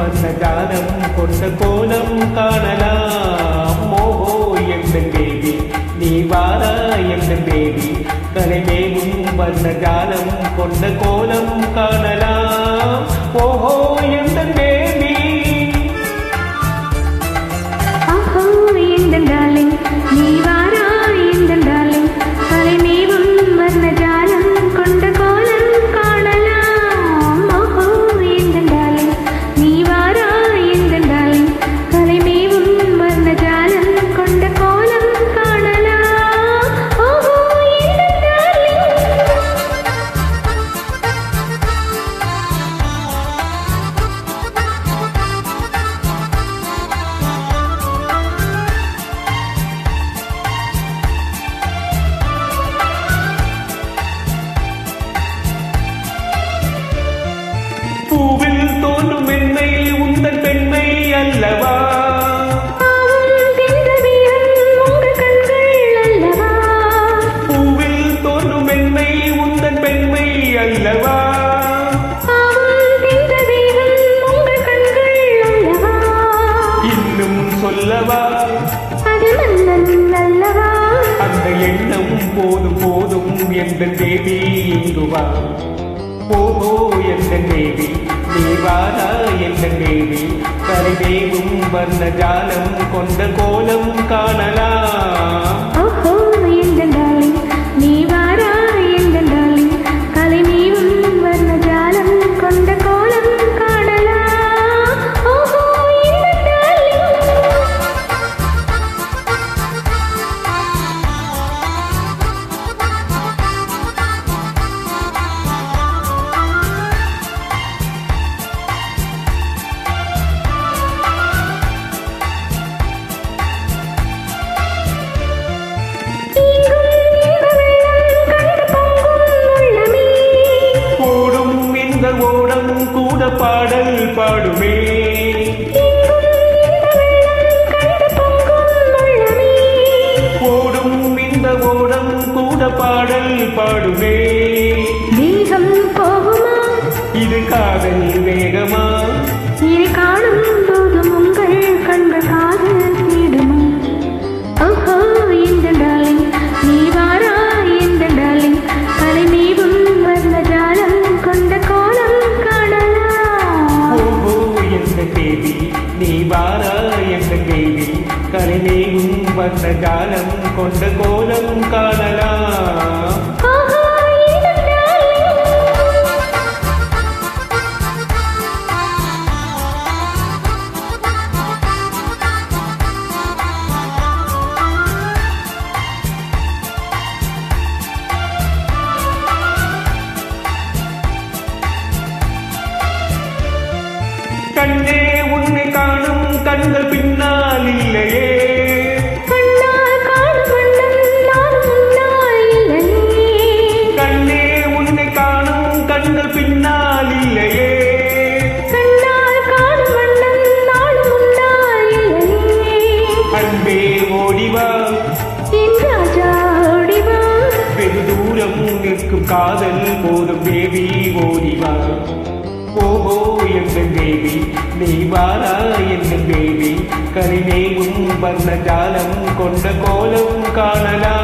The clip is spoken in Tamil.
வண்ண ஜாலம் கொண்ட கோலம் காணலாம் ஓஹோ எந்த தேவி நீ வாரா எந்த தேவி தலைமேவும் வண்ண ஜாலம் கொண்ட கோலம் காணலாம் ஓஹோ எந்த தேவி ஆஹோ இந்த டார்லிங் நீ வாரா இந்த டார்லிங் தலைமேவும் வர்ண ஜாலம் கொண்ட கோலம் காணலாம் ஆஹோ இந்த டார்லிங் நீ வாரா இந்த டார்லிங் தலைமேவும் வர்ண ஜாலம் கொண்ட கோலம் காணலாம் ஓஹோ இந்த டார்லிங் பூவில் தோன்றும் மென்மை உந்தன் பெண்மை அல்லவா பாவம் தின்றவியம் உங்கள் கண்கள் அல்லவா பூவில் தோன்றும் மென்மை உந்தன் பெண்மை அல்லவா பாவம் தின்றவியம் உங்கள் கண்கள் அல்லவா இன்னும் சொல்லவா அது மன்னன் அல்லவா அந்த எண்ணம் போதும் போதும் எந்த தேவி இங்கு வா ஓஹோ எந்த தேவி நீ வாரா எந்த தேவி கரிதேவும் வர்ண ஜாலம் கொண்ட கோலம் காணலாம் ஓஹோ இந்த டார்லிங் நீ வாரா இந்த டார்லிங் கலைமீவும் வர்ண ஜாலம் கொண்ட கோலம் காணலாம் ஓஹோ இந்த டார்லிங் கூடும் இந்த ஓடம் கூட பாடல் பாடுமே ஓடும் இந்த ஓடம் கூட பாடல் பாடுமே தேகம் போகுமா இது காதல் வேகமா இதை காணும் போதும் உங்கள் கண்கள் காதல் தேடுமா ஓஹோ இந்த டார்லிங் நீ வாரா இந்த டார்லிங் கலைமீவும் வந்த ஜாலம் கொண்ட கோலம் காணலாம் ஓஹோ எந்த தேவி நீ வாரா எந்த தேவி கலைநேயும் வந்த ஜாலம் கொண்ட கோலம் காணலாம் ஓஹோ இந்த டார்லிங் கண்ணே உன்னை காணும் கண்கள் பின்னால் இல்லையே கண்ணால் காணும் வண்ணம் நானும் முன்னால் இல்லையே கண்ணே உன்னை காணும் கண்கள் பின்னால் இல்லையே கண்ணால் காணும் வண்ணம் நானும் முன்னால் இல்லையே அன்பே ஓடிவா என் ராஜா ஓடிவா வெகு தூரம் நிற்கும் காதல் போதும் தேவி ஓடிவா ஓஹோ எந்த தேவி நீ வாரா எந்த தேவி கரிநேயும் வர்ண ஜாலம் கொண்ட கோலம் காணலாம்